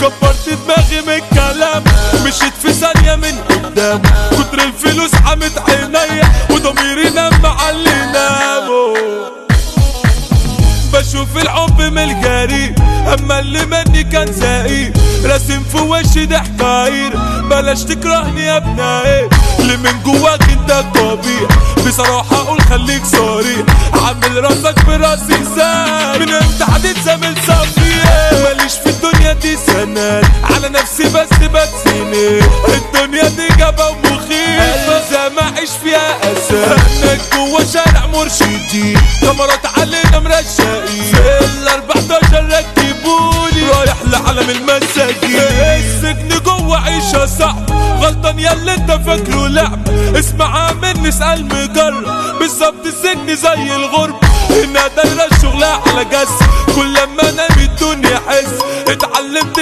كبرت دماغي من الكلام مشيت في ثانية من قدام كتر الفلوس حمت عينيا وضميري نام على اللي ناموا بشوف الحب من الجري اما اللي مني كان زقيق راسم في وشي ضحكاير بلاش تكرهني يا ابنائي اللي من جواك انت قبيح بصراحة اقول خليك صريح عامل راسك براسي زي من امتى هتتزامل صفية ماليش في الدنيا دي سند على نفسي بس بتسند الدنيا دي جابة ومخيفة زي ما اعيش فيها اسد هناك جوا شارع مرشدين كاميرات علينا مرشقين في ال 14 ركبوني رايح لعالم المساجين السجن جوا عيشة صعب غلطان يا اللي انت فاكره لعب اسمع مني اسأل مجرب بالظبط السجن زي الغرب هنا دايرة الشغلة على جس كل لما انام الدنيا حس اتعلمت